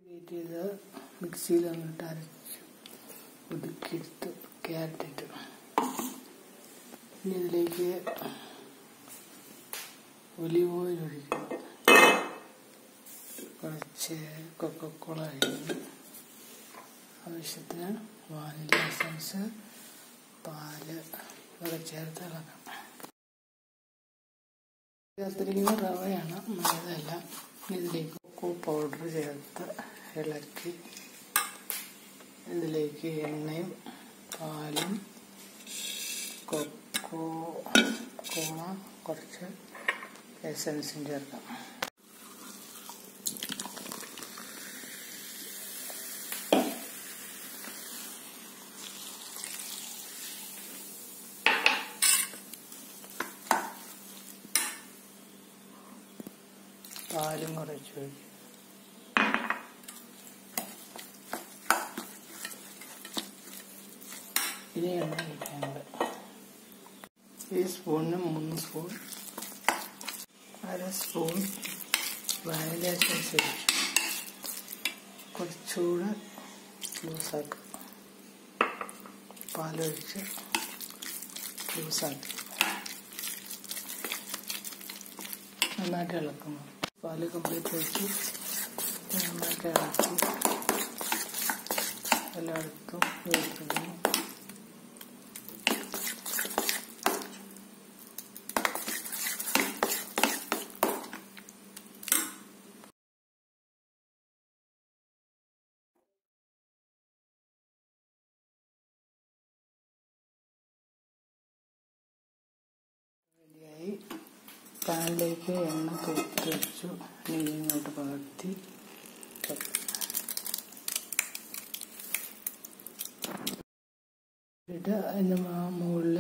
great ചെയ്ത് മിക്സിയിൽ വന്നിട്ട് അരച്ച് ഒതുക്കിയെടുത്ത് ക്യാരറ്റ് ഇട്ട് ഇനി ഇതിലേക്ക് ഒലിവ് ഓയിൽ ഒഴിക്കും കുറച്ച് കൊക്കക്കോള ഒഴിക്കും ആവശ്യത്തിന് വാനില എസൻസ് പാല് ഇതൊക്കെ ചേർത്ത് ഇളക്കാം ചേർത്തിരിക്കുന്ന റവയാണ് മൈദല്ല ഇതിലേക്ക് കൊക്കോ പൗഡർ ചേർത്ത് ഇളക്കി ഇതിലേക്ക് എണ്ണയും പാലും കൊക്കോ കോള കുറച്ച് എസൻസും ചേർക്കാം പാലും കുറച്ച് ഒഴിക്കും ഇനി എണ്ണ ഒഴിക്കാനുണ്ട് ഈ സ്പൂണിന് മൂന്ന് സ്പൂൺ അര സ്പൂൺ വാനില എസൻസ് ഒഴിച്ചു കുറച്ചുകൂടെ ലൂസാക്കും പാലൊഴിച്ച് ലൂസാക്കി നന്നായിട്ട് ഇളക്കുന്നു പാല് കംപ്ലീറ്റ് ഒഴിച്ച് നന്നായിട്ട് ഇളക്കി എല്ലായിടത്തും ഒഴിക്കുന്നു റെഡിയായി പാനിലേക്ക് എണ്ണ തൂക്കി വെച്ചു ഇനി ഇങ്ങോട്ട് പകർത്തി ഇട്ട് അതിൻ്റെ മുകളിൽ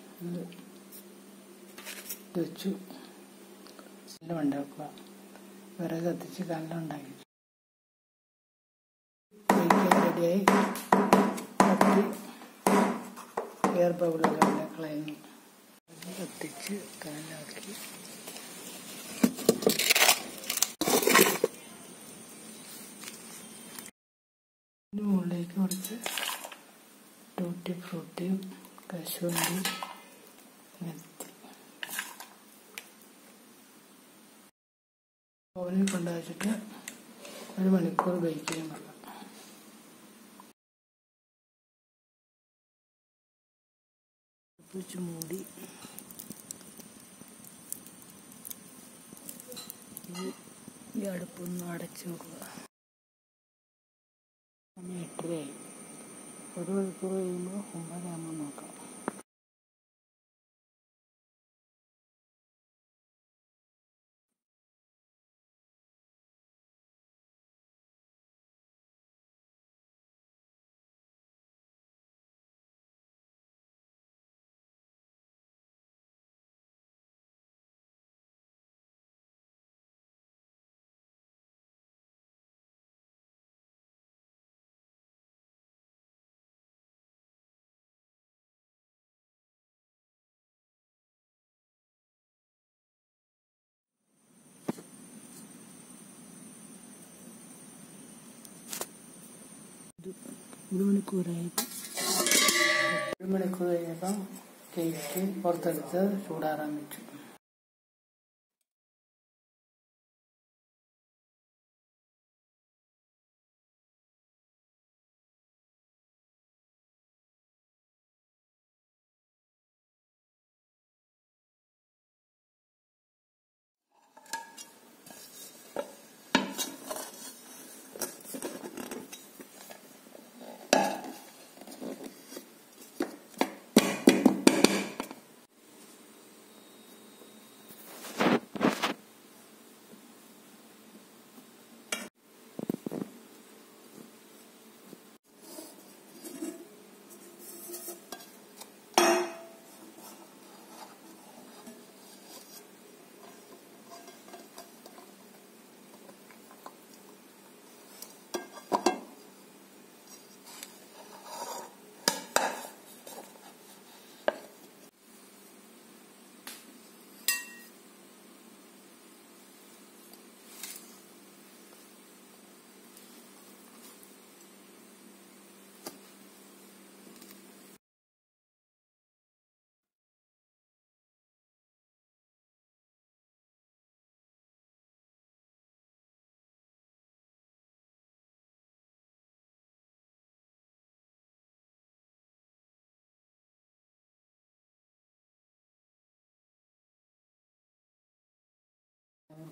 വെച്ചു കല്ല് ഉണ്ടാക്കുക വിറക് കത്തിച്ച് കല്ലുണ്ടാക്കി റെഡിയായി കത്തി എയർ ബബിളൊക്കെ കളയുന്നു കത്തിച്ച് കനലാക്കി മുകളിലേക്ക് കുറച്ച് ടൂട്ടി ഫ്രൂട്ടിയും കശുവണ്ടിയും നിരത്തി ഓവനിൽ കൊണ്ടുവച്ചിട്ട് ഒരു മണിക്കൂർ ബേക്ക് ചെയ്യാൻ വെക്കാം വെച്ച് മൂടി ഈ അടുപ്പൊന്ന് അടച്ചു വെക്കുക സമയം എട്ടരയായി ഒരു മണിക്കൂർ കഴിയുമ്പോൾ ഒമ്പതാകുമ്പോൾ നോക്കാം ഒരു മണിക്കൂറായി ഒരു മണിക്കൂർ കഴിഞ്ഞപ്പം കേക്ക് പുറത്തെടുത്ത് ചൂടാറാൻ വെച്ചു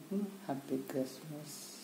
എല്ലാവർക്കും ഹാപ്പി ക്രിസ്മസ്